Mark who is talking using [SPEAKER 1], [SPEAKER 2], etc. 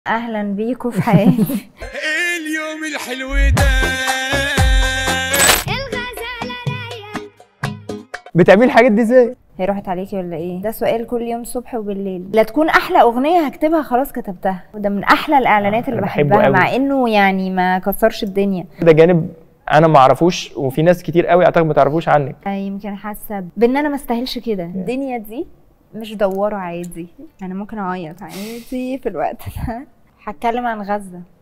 [SPEAKER 1] اهلا بيكم في حياتي
[SPEAKER 2] اليوم الحلو ده
[SPEAKER 3] بتعملي الحاجات دي ازاي؟
[SPEAKER 1] هي راحت عليكي ولا ايه ده سؤال كل يوم الصبح وبالليل لا تكون احلى اغنيه هكتبها خلاص كتبتها وده من احلى الاعلانات اللي
[SPEAKER 3] أنا بحبه
[SPEAKER 1] بحبها
[SPEAKER 3] قوي.
[SPEAKER 1] مع انه يعني ما كسرش الدنيا
[SPEAKER 3] ده جانب انا ما اعرفوش وفي ناس كتير قوي اعتقد ما تعرفوش عنك
[SPEAKER 1] آه، يمكن حاسه بان انا ما استاهلش كده الدنيا دي مش دواره عادي انا ممكن اعيط عادي في الوقت ده هتكلم عن غزه